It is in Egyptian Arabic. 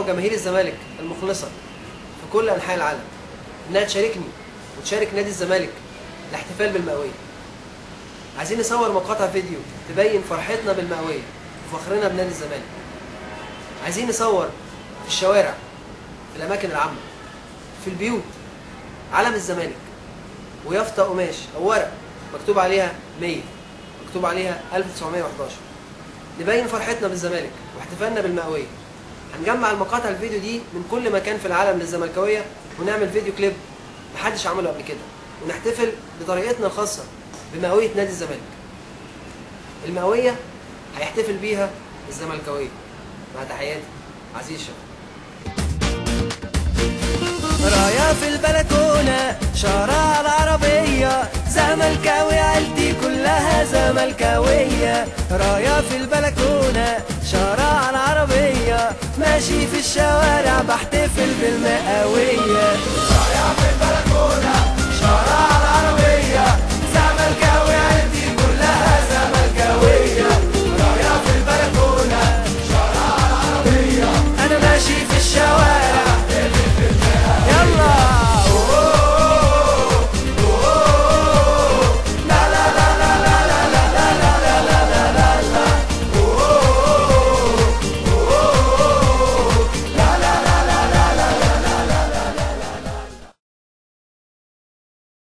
جماهير الزمالك المخلصه في كل انحاء العالم انها تشاركني وتشارك نادي الزمالك الاحتفال بالمئويه عايزين نصور مقاطع فيديو تبين فرحتنا بالمئويه وفخرنا بنادي الزمالك عايزين نصور في الشوارع في الاماكن العامه في البيوت علم الزمالك ويافطه قماش او ورق مكتوب عليها 100 مكتوب عليها 1911 نبين فرحتنا بالزمالك واحتفالنا بالمئويه هنجمع المقاطع الفيديو دي من كل مكان في العالم للزملكاويه ونعمل فيديو كليب محدش عمله قبل كده ونحتفل بطريقتنا الخاصه بمئويه نادي الزمالك المئويه هيحتفل بيها الزملكاويه مع تحياتي عزيز شفا رايا في البلكونة شارع العربية زملكاوي عيلتي كلها زملكاوية رايا في البلكونة شارع العربية ماشي في الشوارع بحتفل بالمئة